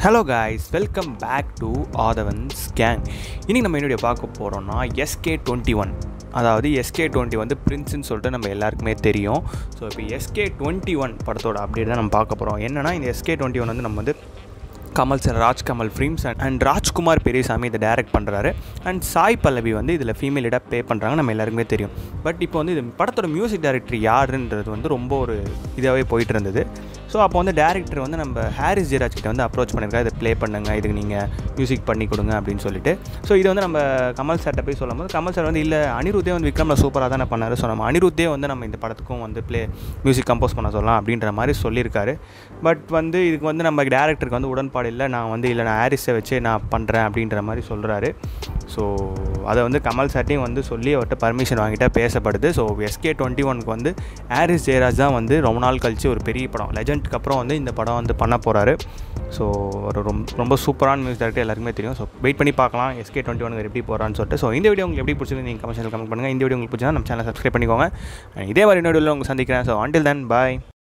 hello guys welcome back to Aadhavan's gang இன்றைக்கி நம்ம என்னுடைய பார்க்க போகிறோம்னா எஸ்கே டுவெண்ட்டி ஒன் அதாவது எஸ்கே டுவெண்ட்டி வந்து பிரின்ஸ்னு சொல்லிட்டு நம்ம எல்லாருக்குமே தெரியும் ஸோ இப்போ எஸ்கே டுவெண்ட்டி ஒன் படத்தோட அப்டேட் தான் நம்ம பார்க்க போகிறோம் என்னென்னா இந்த எஸ்கே டுவெண்ட்டி ஒன் வந்து நம்ம வந்து Kamal sir Rajkamal films and and Rajkumar Periyasamy இதை டைரக்ட் பண்ணுறாரு அண்ட் சாய் பல்லவி வந்து இதில் ஃபீமேல் லீடாக ப்ளே பண்ணுறாங்க நம்ம எல்லாருக்குமே தெரியும் பட் இப்போ வந்து இது படத்தோட மியூசிக் டைரக்டர் யாருன்றது வந்து ரொம்ப ஒரு இதாகவே போயிட்டு இருந்தது ஸோ அப்போ வந்து டேரக்டர் வந்து நம்ம ஹாரிஸ் ஜெயராஜ் கிட்ட வந்து அப்ரோச் பண்ணியிருக்காரு இதை ப்ளே பண்ணுங்க இதுக்கு நீங்கள் மியூசிக் பண்ணி கொடுங்க அப்படின்னு சொல்லிட்டு ஸோ இது வந்து நம்ம கமல் சார்கிட்ட போய் சொல்லும்போது கமல் சார் வந்து இல்லை அனிருத்தே வந்து விக்ரமில் சூப்பராக தானே பண்ணார் ஸோ நம்ம அனிருத்தே வந்து நம்ம இந்த படத்துக்கும் வந்து ப்ளே மியூசிக் கம்போஸ் பண்ண சொல்லலாம் அப்படின்ற மாதிரி சொல்லியிருக்காரு பட் வந்து இதுக்கு வந்து நம்ம டேரக்டருக்கு வந்து உடன்பாடு இல்லை நான் வந்து இல்லை நான் ஹாரிஸை வச்சு நான் பண்ணுறேன் அப்படின்ற மாதிரி சொல்கிறாரு ஸோ அதை வந்து கமல் சார்ட்டையும் வந்து சொல்லி அவர்கிட்ட பர்மிஷன் வாங்கிட்டா பேசப்படுது ஸோ எஸ்கே டுவெண்ட்டி ஒனுக்கு வந்து ஹாரிஸ் ஜெயராஜ் தான் வந்து ரொம்ப நாள் கழித்து ஒரு பெரிய படம் லெஜண்ட்க்கு அப்புறம் வந்து இந்த படம் வந்து பண்ண போகிறாரு ஸோ ஒரு ரொம்ப ரொம்ப சூப்பரான மியூசிக் டேரக்டர் எல்லாருக்குமே தெரியும் ஸோ வெயிட் பண்ணி பார்க்கலாம் எஸ்கே டுவெண்ட்டி ஒன் எப்படி போகிறான்னு சொல்லிட்டு ஸோ இந்த வீடியோ உங்களுக்கு எப்படி பிடிச்சிருக்கு நீங்கள் கமெண்ட் கமெண்ட் பண்ணுங்கள் இந்த வீடியோ உங்களுக்கு பிடிச்சா நம்ம சேனல் சப்ஸ்கிரைப் பண்ணிக்கோங்க இதே மாதிரி இன்னொரு வீடியோவில் உங்களுக்கு சந்திக்கிறேன் ஸோ அண்டில் தென் பாய்